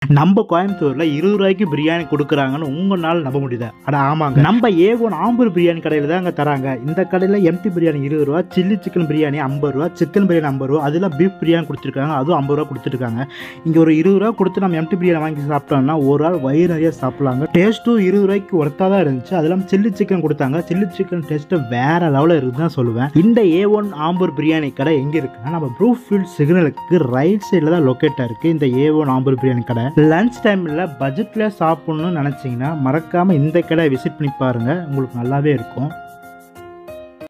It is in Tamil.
நம்ம கோயம்புத்தூர்ல இருபது ரூபாய்க்கு பிரியாணி கொடுக்குறாங்கன்னு உங்களால நம்ப முடியுதா அட ஆமாங்க நம்ம ஏ ஒன் ஆம்பூர் பிரியாணி கடையில் தான் அங்கே தராங்க இந்த கடையில் எம்டி பிரியாணி இருபது ரூபா சில்லி சிக்கன் பிரியாணி ஐம்பது ரூபா சிக்கன் பிரியாணி ஐம்பது ரூபா அதில் பீஃப் பிரியாணி கொடுத்துருக்காங்க அதுவும் ஐம்பது ரூபா கொடுத்துருக்காங்க இங்கே ஒரு இருபது ரூபா கொடுத்து நம்ம எம்டி பிரியாணி வாங்கி சாப்பிட்டோம்னா ஒரு ஆள் வயிறு நிறைய சாப்பிடலாங்க டேஸ்ட்டும் இருபது ரூபாய்க்கு ஒர்த்தாக தான் இருந்துச்சு அது இல்லாமல் சில்லி சிக்கன் கொடுத்தாங்க சில்லி சிக்கன் டேஸ்ட்டு வேற லெவலில் இருக்குன்னு தான் சொல்லுவேன் இந்த ஏ ஒன் ஆம்பூர் பிரியாணி கடை எங்கே இருக்குன்னா நம்ம ப்ரூஃப் ஃபீல்ட் சிக்னலுக்கு ரைட் சைடில் தான் லொக்கேட்டாக இருக்குது இந்த ஏ ஒன் ஆம்பூர் பிரியாணி கடை லஞ்ச் டைமில் பட்ஜெட்டில் சாப்பிட்ணுன்னு நினச்சிங்கன்னா மறக்காமல் இந்த கடை விசிட் பண்ணி பாருங்கள் உங்களுக்கு நல்லாவே இருக்கும்